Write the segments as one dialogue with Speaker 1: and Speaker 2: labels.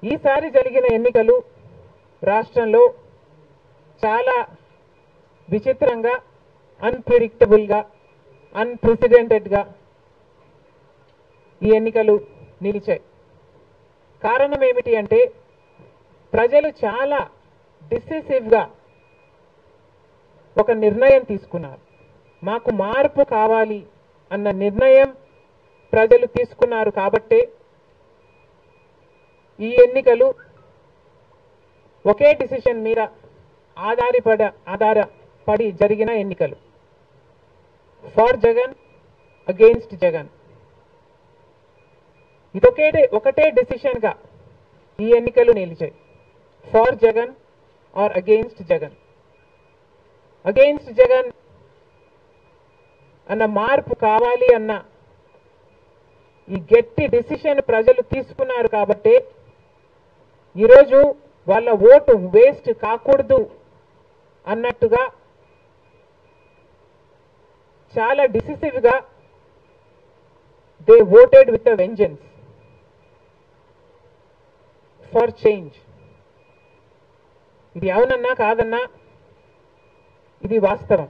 Speaker 1: ఈసారి జరిగిన ఎన్నికలు రాష్ట్రంలో చాలా విచిత్రంగా అన్ప్రిడిక్టబుల్గా అన్ప్రెసిడెంటెడ్గా ఈ ఎన్నికలు నిలిచాయి కారణం ఏమిటి అంటే ప్రజలు చాలా డిసిసివ్గా ఒక నిర్ణయం తీసుకున్నారు మాకు మార్పు కావాలి అన్న నిర్ణయం ప్రజలు తీసుకున్నారు కాబట్టే ఈ ఎన్నికలు ఒకే డిసిషన్ మీద ఆధారపడ ఆధారపడి జరిగిన ఎన్నికలు ఫార్ జగన్ అగెయిన్స్ట్ జగన్ ఇదొకే ఒకటే డిసిషన్ గా ఈ ఎన్నికలు నిలిచాయి for Jagan or against Jagan against Jagan అన్న మార్పు కావాలి అన్న ఈ గట్టి డిసిషన్ ప్రజలు తీసుకున్నారు కాబట్టి ఈరోజు వాళ్ళ ఓటు వేస్ట్ కాకూడదు అన్నట్టుగా చాలా డిసిసివ్ గా they voted with a vengeance for change ఇది అవునన్నా కాదన్నా ఇది వాస్తవం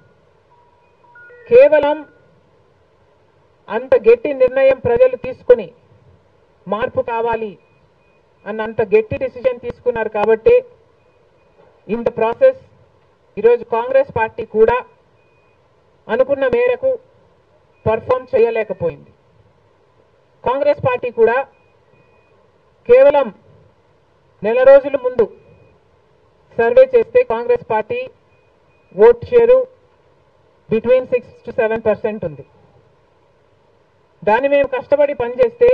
Speaker 1: కేవలం అంత గట్టి నిర్ణయం ప్రజలు తీసుకుని మార్పు కావాలి అన్న అంత గట్టి డిసిజన్ తీసుకున్నారు కాబట్టి ఇన్ ద ప్రాసెస్ ఈరోజు కాంగ్రెస్ పార్టీ కూడా అనుకున్న మేరకు పర్ఫామ్ చేయలేకపోయింది కాంగ్రెస్ పార్టీ కూడా కేవలం నెల రోజుల ముందు సర్వే చేస్తే Congress party vote share between six to seven percent ఉంది దాన్ని మేము కష్టపడి పనిచేస్తే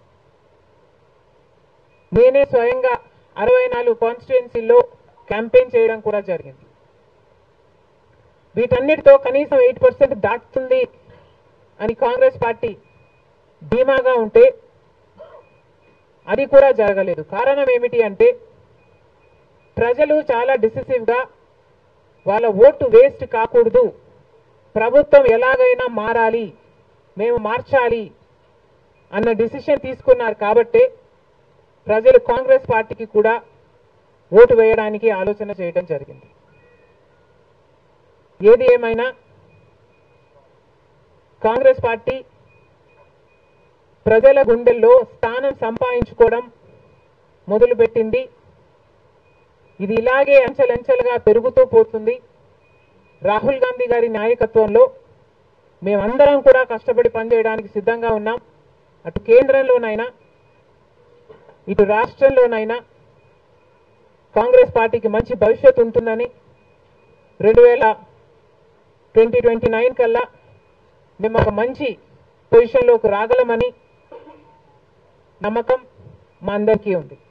Speaker 1: నేనే స్వయంగా అరవై నాలుగు కాన్స్టిట్యుయెన్సీల్లో క్యాంపెయిన్ చేయడం కూడా జరిగింది వీటన్నిటితో కనీసం ఎయిట్ పర్సెంట్ దాటుతుంది అని కాంగ్రెస్ పార్టీ ధీమాగా ఉంటే అది కూడా జరగలేదు కారణం ఏమిటి అంటే ప్రజలు చాలా డిసిసివ్ గా వాళ్ళ ఓటు వేస్ట్ కాకూడదు ప్రభుత్వం ఎలాగైనా మారాలి మేము మార్చాలి అన్న డిసిషన్ తీసుకున్నారు కాబట్టే ప్రజలు కాంగ్రెస్ పార్టీకి కూడా ఓటు వేయడానికి ఆలోచన చేయడం జరిగింది ఏది ఏమైనా కాంగ్రెస్ పార్టీ ప్రజల గుండెల్లో స్థానం సంపాదించుకోవడం మొదలుపెట్టింది ఇది ఇలాగే అంచెలంచెలుగా పెరుగుతూ పోతుంది రాహుల్ గాంధీ గారి నాయకత్వంలో మేమందరం కూడా కష్టపడి పనిచేయడానికి సిద్ధంగా ఉన్నాం అటు కేంద్రంలోనైనా ఇటు రాష్ట్రంలోనైనా కాంగ్రెస్ పార్టీకి మంచి భవిష్యత్తు ఉంటుందని రెండు వేల ట్వంటీ ట్వంటీ నైన్ కల్లా మేము ఒక మంచి పొజిషన్లోకి రాగలమని నమ్మకం మా అందరికీ ఉంది